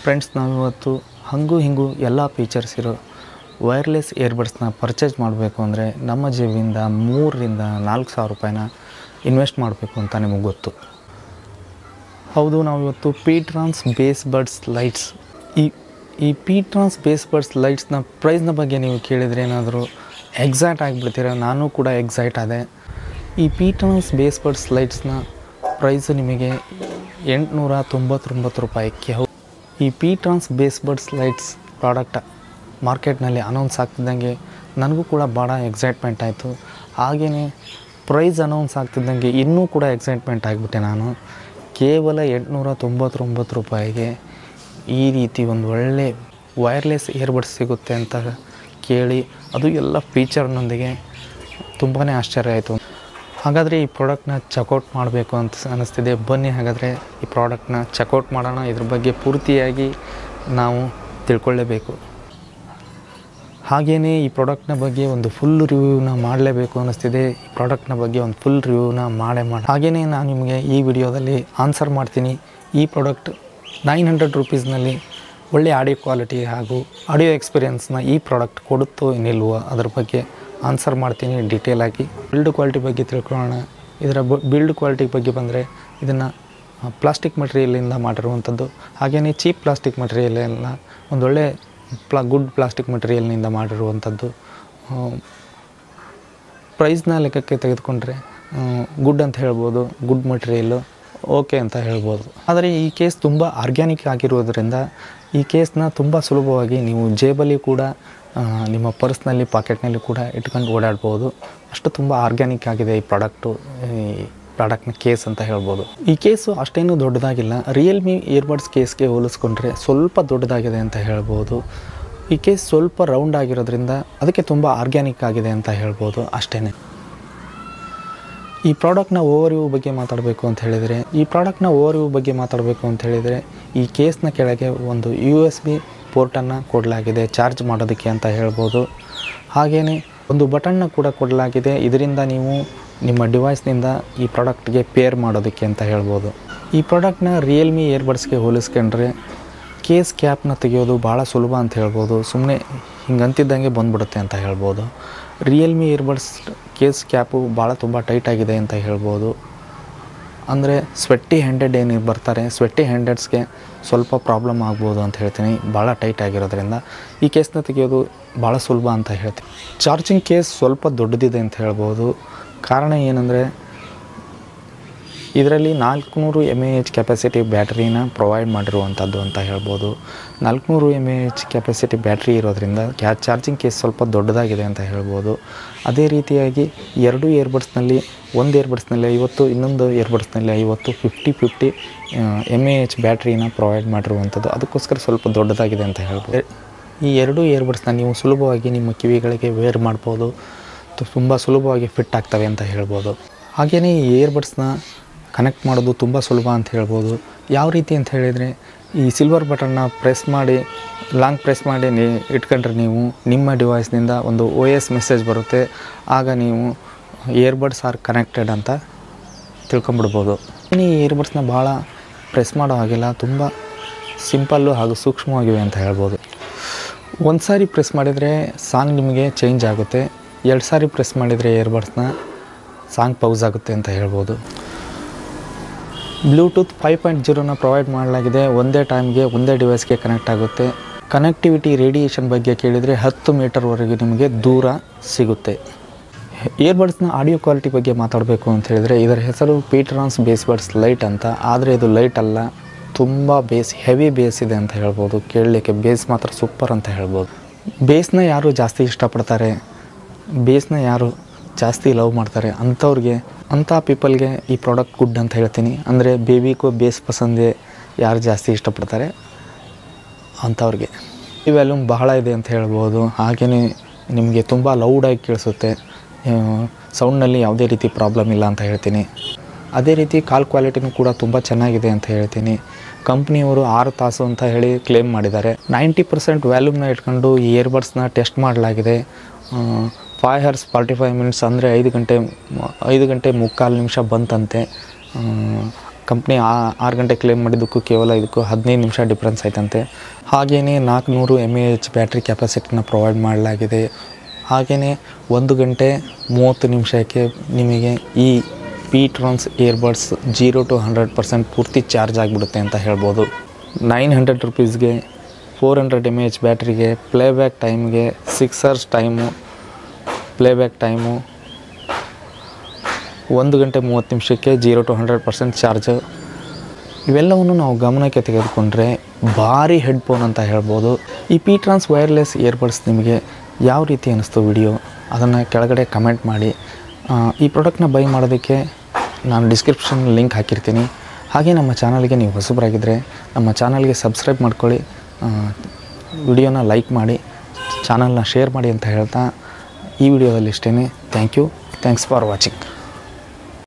friends ನಾವಿವತ್ತು ಹಂಗೂ ಹಿಂಗೂ ಎಲ್ಲ ಫೀಚರ್ಸ್ ಇರೋ ವೈರ್ಲೆಸ್ ಇಯರ್ಬಡ್ಸ್ನ ಪರ್ಚೇಸ್ ಮಾಡಬೇಕು ಅಂದರೆ ನಮ್ಮ ಜೇಬಿಂದ ಮೂರರಿಂದ ನಾಲ್ಕು ಸಾವಿರ ರೂಪಾಯಿನ ಇನ್ವೆಸ್ಟ್ ಮಾಡಬೇಕು ಅಂತ ನಿಮಗೆ ಗೊತ್ತು ಹೌದು ನಾವಿವತ್ತು P trans bass buds lights ಈ ಈ ಪಿ ಟ್ರಾನ್ಸ್ ಬೇಸ್ ಬಡ್ಸ್ ಲೈಟ್ಸ್ನ ಪ್ರೈಸ್ನ ಬಗ್ಗೆ ನೀವು ಕೇಳಿದರೆ ಏನಾದರೂ ಎಕ್ಸೈಟ್ ಆಗಿಬಿಡ್ತೀರ ನಾನು ಕೂಡ ಎಕ್ಸೈಟ್ ಆದೆ ಈ ಪಿ ಟ್ರಾನ್ಸ್ ಬೇಸ್ ಬಡ್ಸ್ ಲೈಟ್ಸ್ನ ಪ್ರೈಸು ನಿಮಗೆ ಎಂಟುನೂರ ತೊಂಬತ್ತೊಂಬತ್ತು ರೂಪಾಯಿಗೆ ಹೌ ಈ P trans bass buds lights product ಮಾರ್ಕೆಟ್ನಲ್ಲಿ ಅನೌನ್ಸ್ ಆಗ್ತಿದ್ದಂಗೆ ನನಗೂ ಕೂಡ ಭಾಳ ಎಕ್ಸೈಟ್ಮೆಂಟ್ ಆಯಿತು ಹಾಗೆಯೇ ಪ್ರೈಸ್ ಅನೌನ್ಸ್ ಆಗ್ತಿದ್ದಂಗೆ ಇನ್ನೂ ಕೂಡ ಎಕ್ಸೈಟ್ಮೆಂಟ್ ಆಗಿಬಿಟ್ಟೆ ನಾನು ಕೇವಲ ಎಂಟುನೂರ ತೊಂಬತ್ತೊಂಬತ್ತು ರೂಪಾಯಿಗೆ ಈ ರೀತಿ ಒಂದು ಒಳ್ಳೆ ವೈರ್ಲೆಸ್ ಇಯರ್ಬಡ್ಸ್ ಸಿಗುತ್ತೆ ಅಂತ ಕೇಳಿ ಅದು ಎಲ್ಲ ಫೀಚರ್ನೊಂದಿಗೆ ತುಂಬಾ ಆಶ್ಚರ್ಯ ಆಯಿತು ಹಾಗಾದರೆ ಈ ಪ್ರಾಡಕ್ಟ್ನ ಚೆಕ್ಔಟ್ ಮಾಡಬೇಕು ಅಂತ ಅನ್ನಿಸ್ತಿದೆ ಬನ್ನಿ ಹಾಗಾದರೆ ಈ ಪ್ರಾಡಕ್ಟ್ನ ಚೆಕ್ಔಟ್ ಮಾಡೋಣ ಇದ್ರ ಬಗ್ಗೆ ಪೂರ್ತಿಯಾಗಿ ನಾವು ತಿಳ್ಕೊಳ್ಳೇಬೇಕು ಹಾಗೆಯೇ ಈ ಪ್ರಾಡಕ್ಟ್ನ ಬಗ್ಗೆ ಒಂದು ಫುಲ್ ರಿವ್ಯೂನ ಮಾಡಲೇಬೇಕು ಅನ್ನಿಸ್ತಿದೆ ಈ ಪ್ರಾಡಕ್ಟ್ನ ಬಗ್ಗೆ ಒಂದು ಫುಲ್ ರಿವ್ಯೂನ ಮಾಡೇ ಮಾಡಿ ಹಾಗೆಯೇ ನಾನು ನಿಮಗೆ ಈ ವಿಡಿಯೋದಲ್ಲಿ ಆನ್ಸರ್ ಮಾಡ್ತೀನಿ ಈ ಪ್ರಾಡಕ್ಟ್ ನೈನ್ ಹಂಡ್ರೆಡ್ ರುಪೀಸ್ನಲ್ಲಿ ಒಳ್ಳೆ ಆಡಿಯೋ ಕ್ವಾಲಿಟಿ ಹಾಗೂ ಆಡಿಯೋ ಎಕ್ಸ್ಪೀರಿಯನ್ಸ್ನ ಈ ಪ್ರಾಡಕ್ಟ್ ಕೊಡುತ್ತೋ ಏನಿಲ್ವೋ ಅದ್ರ ಬಗ್ಗೆ ಆನ್ಸರ್ ಮಾಡ್ತೀನಿ ಡೀಟೇಲ್ ಆಗಿ ಬಿಲ್ಡ್ ಕ್ವಾಲಿಟಿ ಬಗ್ಗೆ ತಿಳ್ಕೊಳ್ಳೋಣ ಇದರ ಬಿಲ್ಡ್ ಕ್ವಾಲಿಟಿ ಬಗ್ಗೆ ಬಂದರೆ ಇದನ್ನು ಪ್ಲಾಸ್ಟಿಕ್ ಮಟೀರಿಯಲಿಂದ ಮಾಡಿರುವಂಥದ್ದು ಹಾಗೆಯೇ ಚೀಪ್ ಪ್ಲಾಸ್ಟಿಕ್ ಮಟೀರಿಯಲೆಲ್ಲ ಒಂದೊಳ್ಳೆ ಪ್ಲಾ ಗುಡ್ ಪ್ಲಾಸ್ಟಿಕ್ ಮಟೀರಿಯಲ್ನಿಂದ ಮಾಡಿರುವಂಥದ್ದು ಪ್ರೈಸ್ನ ಲೆಕ್ಕಕ್ಕೆ ತೆಗೆದುಕೊಂಡ್ರೆ ಗುಡ್ ಅಂತ ಹೇಳ್ಬೋದು ಗುಡ್ ಮಟೀರಿಯಲ್ಲು ಓಕೆ ಅಂತ ಹೇಳ್ಬೋದು ಆದರೆ ಈ ಕೇಸ್ ತುಂಬ ಆರ್ಗ್ಯಾನಿಕ್ ಆಗಿರೋದ್ರಿಂದ ಈ ಕೇಸ್ನ ತುಂಬ ಸುಲಭವಾಗಿ ನೀವು ಜೇಬಲ್ಲಿ ಕೂಡ ಆ, ನಿಮ್ಮ ಪರ್ಸ್ನಲ್ಲಿ ಪಾಕೆಟ್ನಲ್ಲಿ ಕೂಡ ಇಟ್ಕೊಂಡು ಓಡಾಡ್ಬೋದು ಅಷ್ಟು ತುಂಬ ಆರ್ಗ್ಯಾನಿಕ್ ಆಗಿದೆ ಈ ಪ್ರಾಡಕ್ಟು ಈ ಪ್ರಾಡಕ್ಟ್ನ ಕೇಸ್ ಅಂತ ಹೇಳ್ಬೋದು ಈ ಕೇಸು ಅಷ್ಟೇನು ದೊಡ್ಡದಾಗಿಲ್ಲ ರಿಯಲ್ಮಿ ಇಯರ್ಬಡ್ಸ್ ಕೇಸ್ಗೆ ಹೋಲಿಸ್ಕೊಂಡ್ರೆ ಸ್ವಲ್ಪ ದೊಡ್ಡದಾಗಿದೆ ಅಂತ ಹೇಳ್ಬೋದು ಈ ಕೇಸ್ ಸ್ವಲ್ಪ ರೌಂಡ್ ಆಗಿರೋದ್ರಿಂದ ಅದಕ್ಕೆ ತುಂಬ ಆರ್ಗ್ಯಾನಿಕ್ ಆಗಿದೆ ಅಂತ ಹೇಳ್ಬೋದು ಅಷ್ಟೇ ಈ ಪ್ರಾಡಕ್ಟ್ನ ಓವರ್ವ್ಯೂ ಬಗ್ಗೆ ಮಾತಾಡಬೇಕು ಅಂತ ಹೇಳಿದರೆ ಈ ಪ್ರಾಡಕ್ಟ್ನ ಓವರ್ವ್ಯೂ ಬಗ್ಗೆ ಮಾತಾಡಬೇಕು ಅಂತ ಹೇಳಿದರೆ ಈ ಕೇಸ್ನ ಕೆಳಗೆ ಒಂದು ಯು ಎಸ್ ಬಿ ಪೋರ್ಟನ್ನು ಕೊಡಲಾಗಿದೆ ಚಾರ್ಜ್ ಮಾಡೋದಕ್ಕೆ ಅಂತ ಹೇಳ್ಬೋದು ಹಾಗೆಯೇ ಒಂದು ಬಟನ್ನ ಕೂಡ ಕೊಡಲಾಗಿದೆ ಇದರಿಂದ ನೀವು ನಿಮ್ಮ ಡಿವೈಸ್ನಿಂದ ಈ ಪ್ರಾಡಕ್ಟ್ಗೆ ಪೇರ್ ಮಾಡೋದಕ್ಕೆ ಅಂತ ಹೇಳ್ಬೋದು ಈ ಪ್ರಾಡಕ್ಟ್ನ ರಿಯಲ್ಮಿ ಇಯರ್ಬಡ್ಸ್ಗೆ ಹೋಲಿಸ್ಕೊಂಡ್ರೆ ಕೇಸ್ ಕ್ಯಾಪ್ನ ತೆಗೆಯೋದು ಭಾಳ ಸುಲಭ ಅಂತ ಹೇಳ್ಬೋದು ಸುಮ್ಮನೆ ಹಿಂಗೆ ಅಂತಿದ್ದಂಗೆ ಬಂದ್ಬಿಡುತ್ತೆ ಅಂತ ಹೇಳ್ಬೋದು ರಿಯಲ್ಮಿ ಇಯರ್ಬಡ್ಸ್ ಕೇಸ್ ಕ್ಯಾಪು ಭಾಳ ತುಂಬ ಟೈಟ್ ಆಗಿದೆ ಅಂತ ಹೇಳ್ಬೋದು ಅಂದರೆ ಸ್ವೆಟ್ಟಿ ಹ್ಯಾಂಡೆಡ್ ಏನು ಬರ್ತಾರೆ ಸ್ವೆಟ್ಟಿ ಹ್ಯಾಂಡೆಡ್ಸ್ಗೆ ಸ್ವಲ್ಪ ಪ್ರಾಬ್ಲಮ್ ಆಗ್ಬೋದು ಅಂತ ಹೇಳ್ತೀನಿ ಭಾಳ ಟೈಟ್ ಆಗಿರೋದ್ರಿಂದ ಈ ಕೇಸ್ನ ತೆಗೆಯೋದು ಭಾಳ ಸುಲಭ ಅಂತ ಹೇಳ್ತೀನಿ ಚಾರ್ಜಿಂಗ್ ಕೇಸ್ ಸ್ವಲ್ಪ ದೊಡ್ಡದಿದೆ ಅಂತ ಹೇಳ್ಬೋದು ಕಾರಣ ಏನಂದರೆ ಇದರಲ್ಲಿ ನಾಲ್ಕುನೂರು ಎಮ್ ಎ ಎಚ್ ಕೆಪಾಸಿಟಿ ಬ್ಯಾಟ್ರಿನ ಪ್ರೊವೈಡ್ ಮಾಡಿರುವಂಥದ್ದು ಅಂತ ಹೇಳ್ಬೋದು ನಾಲ್ಕುನೂರು M A H capacity battery ಇರೋದ್ರಿಂದ ಕ್ಯಾ ಚಾರ್ಜಿಂಗ್ ಕೇಸ್ ಸ್ವಲ್ಪ ದೊಡ್ಡದಾಗಿದೆ ಅಂತ ಹೇಳ್ಬೋದು ಅದೇ ರೀತಿಯಾಗಿ ಎರಡು ಇಯರ್ಬಡ್ಸ್ನಲ್ಲಿ ಒಂದು ಇಯರ್ಬಡ್ಸ್ನಲ್ಲಿ ಐವತ್ತು ಇನ್ನೊಂದು ಇಯರ್ಬಡ್ಸ್ನಲ್ಲಿ ಐವತ್ತು fifty fifty M A H ಬ್ಯಾಟ್ರಿನ ಪ್ರೊವೈಡ್ ಮಾಡಿರುವಂಥದ್ದು ಅದಕ್ಕೋಸ್ಕರ ಸ್ವಲ್ಪ ದೊಡ್ಡದಾಗಿದೆ ಅಂತ ಹೇಳ್ಬೋದು ಈ ಎರಡು ಇಯರ್ಬಡ್ಸ್ನ ನೀವು ಸುಲಭವಾಗಿ ನಿಮ್ಮ ಕಿವಿಗಳಿಗೆ ವೇರ್ ಮಾಡ್ಬೋದು ತುಂಬ ಸುಲಭವಾಗಿ ಫಿಟ್ ಆಗ್ತವೆ ಅಂತ ಹೇಳ್ಬೋದು ಹಾಗೆಯೇ ಈ ಇಯರ್ಬಡ್ಸ್ನ ಕನೆಕ್ಟ್ ಮಾಡೋದು ತುಂಬ ಸುಲಭ ಅಂತ ಹೇಳ್ಬೋದು ಯಾವ ರೀತಿ ಅಂತ ಹೇಳಿದರೆ ಈ ಸಿಲ್ವರ್ ಬಟನ್ನ ಪ್ರೆಸ್ ಮಾಡಿ ಲಾಂಗ್ ಪ್ರೆಸ್ ಮಾಡಿ ನೀ ಇಟ್ಕೊಂಡ್ರೆ ನೀವು ನಿಮ್ಮ ಡಿವೈಸ್ನಿಂದ ಒಂದು ಒ ಎಸ್ ಮೆಸೇಜ್ ಬರುತ್ತೆ ಆಗ ನೀವು ಇಯರ್ಬಡ್ಸ್ ಆರ್ ಕನೆಕ್ಟೆಡ್ ಅಂತ ತಿಳ್ಕೊಂಬಿಡ್ಬೋದು ಈ ಇಯರ್ಬಡ್ಸ್ನ ಭಾಳ ಪ್ರೆಸ್ ಮಾಡೋ ಹಾಗಿಲ್ಲ ತುಂಬ ಸಿಂಪಲ್ಲು ಹಾಗೂ ಸೂಕ್ಷ್ಮವಾಗಿವೆ ಅಂತ ಹೇಳ್ಬೋದು ಒಂದು ಸಾರಿ ಪ್ರೆಸ್ ಮಾಡಿದರೆ ಸಾಂಗ್ ನಿಮಗೆ ಚೇಂಜ್ ಆಗುತ್ತೆ ಎರಡು ಸಾರಿ ಪ್ರೆಸ್ ಮಾಡಿದರೆ ಇಯರ್ಬಡ್ಸ್ನ ಸಾಂಗ್ ಪೌಸ್ ಆಗುತ್ತೆ ಅಂತ ಹೇಳ್ಬೋದು ಬ್ಲೂಟೂತ್ ಫೈವ್ ಪಾಯಿಂಟ್ ಜೀರೋನ ಪ್ರೊವೈಡ್ ಮಾಡಲಾಗಿದೆ ಒಂದೇ ಟೈಮ್ಗೆ ಒಂದೇ ಡಿವೈಸ್ಗೆ ಕನೆಕ್ಟ್ ಆಗುತ್ತೆ ಕನೆಕ್ಟಿವಿಟಿ ರೇಡಿಯೇಷನ್ ಬಗ್ಗೆ ಕೇಳಿದರೆ ಹತ್ತು ಮೀಟರ್ವರೆಗೆ ನಿಮಗೆ ದೂರ ಸಿಗುತ್ತೆ ಇಯರ್ಬಡ್ಸ್ನ ಆಡಿಯೋ ಕ್ವಾಲಿಟಿ ಬಗ್ಗೆ ಮಾತಾಡಬೇಕು ಅಂತ ಹೇಳಿದರೆ ಇದರ ಹೆಸರು ಪೀಟ್ರಾನ್ಸ್ ಬೇಸ್ ಬಡ್ಸ್ ಲೈಟ್ ಅಂತ ಆದರೆ ಇದು ಲೈಟ್ ಅಲ್ಲ ತುಂಬ ಬೇಸ್ ಹೆವಿ ಬೇಸ್ ಇದೆ ಅಂತ ಹೇಳ್ಬೋದು ಕೇಳಲಿಕ್ಕೆ ಬೇಸ್ ಮಾತ್ರ ಸೂಪರ್ ಅಂತ ಹೇಳ್ಬೋದು ಬೇಸ್ನ ಯಾರು ಜಾಸ್ತಿ ಇಷ್ಟಪಡ್ತಾರೆ ಬೇಸ್ನ ಯಾರು ಜಾಸ್ತಿ ಲವ್ ಮಾಡ್ತಾರೆ ಅಂಥವ್ರಿಗೆ ಅಂಥ ಪೀಪಲ್ಗೆ ಈ ಪ್ರಾಡಕ್ಟ್ ಗುಡ್ ಅಂತ ಹೇಳ್ತೀನಿ ಅಂದರೆ ಬೇಬಿಗೂ ಬೇಸ್ ಪಸಂದೆ ಯಾರು ಜಾಸ್ತಿ ಇಷ್ಟಪಡ್ತಾರೆ ಅಂಥವ್ರಿಗೆ ಈ ವ್ಯಾಲ್ಯೂಮ್ ಬಹಳ ಇದೆ ಅಂತ ಹೇಳ್ಬೋದು ಹಾಗೆಯೇ ನಿಮಗೆ ತುಂಬ ಲೌಡಾಗಿ ಕೇಳಿಸುತ್ತೆ ಸೌಂಡ್ನಲ್ಲಿ ಯಾವುದೇ ರೀತಿ ಪ್ರಾಬ್ಲಮ್ ಇಲ್ಲ ಅಂತ ಹೇಳ್ತೀನಿ ಅದೇ ರೀತಿ ಕಾಲ್ ಕ್ವಾಲಿಟಿನೂ ಕೂಡ ತುಂಬ ಚೆನ್ನಾಗಿದೆ ಅಂತ ಹೇಳ್ತೀನಿ ಕಂಪ್ನಿಯವರು ಆರು ತಾಸು ಅಂತ ಹೇಳಿ ಕ್ಲೇಮ್ ಮಾಡಿದ್ದಾರೆ ನೈಂಟಿ ಪರ್ಸೆಂಟ್ ವ್ಯಾಲ್ಯೂಮ್ನ ಇಟ್ಕೊಂಡು ಈ ಇಯರ್ಬಡ್ಸ್ನ ಟೆಸ್ಟ್ ಮಾಡಲಾಗಿದೆ five hours forty five minutes ಅಂದರೆ ಐದು ಗಂಟೆ ಐದು ಗಂಟೆ ಮುಕ್ಕಾಲು ನಿಮಿಷ ಬಂತಂತೆ ಕಂಪ್ನಿ ಆರು ಗಂಟೆ ಕ್ಲೇಮ್ ಮಾಡಿದ್ದಕ್ಕೂ ಕೇವಲ ಇದಕ್ಕೂ ಹದಿನೈದು ನಿಮಿಷ ಡಿಫ್ರೆನ್ಸ್ ಆಯ್ತಂತೆ ಹಾಗೆಯೇ ನಾಲ್ಕುನೂರು ಎಮ್ ಎ ಎಚ್ ಬ್ಯಾಟ್ರಿ ಕೆಪಾಸಿಟಿನ ಪ್ರೊವೈಡ್ ಮಾಡಲಾಗಿದೆ ಹಾಗೆಯೇ ಒಂದು ಗಂಟೆ ಮೂವತ್ತು ನಿಮಿಷಕ್ಕೆ ನಿಮಗೆ ಈ P trans earbuds zero to hundred percent ಪೂರ್ತಿ ಚಾರ್ಜ್ ಆಗಿಬಿಡುತ್ತೆ ಅಂತ ಹೇಳ್ಬೋದು ನೈನ್ ಹಂಡ್ರೆಡ್ ರುಪೀಸ್ಗೆ four hundred M A H ಬ್ಯಾಟ್ರಿಗೆ ಪ್ಲೇಬ್ಯಾಕ್ ಟೈಮ್ಗೆ six hours time playback time ಒಂದು ಗಂಟೆ ಮೂವತ್ತು ನಿಮಿಷಕ್ಕೆ zero to hundred percent charge ಇವೆಲ್ಲವನ್ನು ನಾವು ಗಮನಕ್ಕೆ ತೆಗೆದುಕೊಂಡ್ರೆ ಭಾರಿ ಹೆಡ್ಫೋನ್ ಅಂತ ಹೇಳ್ಬೋದು ಈ ಪಿ ಟ್ರಾನ್ಸ್ ವೈರ್ಲೆಸ್ ಇಯರ್ಬಡ್ಸ್ ನಿಮಗೆ ಯಾವ ರೀತಿ ಅನ್ನಿಸ್ತು ವಿಡಿಯೋ ಅದನ್ನು ಕೆಳಗಡೆ ಕಮೆಂಟ್ ಮಾಡಿ ಆ, ಈ ಪ್ರಾಡಕ್ಟ್ನ ಬೈ ಮಾಡೋದಕ್ಕೆ ನಾನು ಡಿಸ್ಕ್ರಿಪ್ಷನ್ ಲಿಂಕ್ ಹಾಕಿರ್ತೀನಿ ಹಾಗೆ ನಮ್ಮ ಚಾನಲ್ಗೆ ನೀವು ಹೊಸಬರಾಗಿದ್ದರೆ ನಮ್ಮ ಚಾನಲ್ಗೆ ಸಬ್ಸ್ಕ್ರೈಬ್ ಮಾಡ್ಕೊಳ್ಳಿ ವಿಡಿಯೋನ ಲೈಕ್ ಮಾಡಿ ಚಾನಲ್ನ ಶೇರ್ ಮಾಡಿ ಅಂತ ಹೇಳ್ತಾ ಈ ವಿಡಿಯೋದಲ್ಲಿ ಇಷ್ಟೇ thank you thanks for watching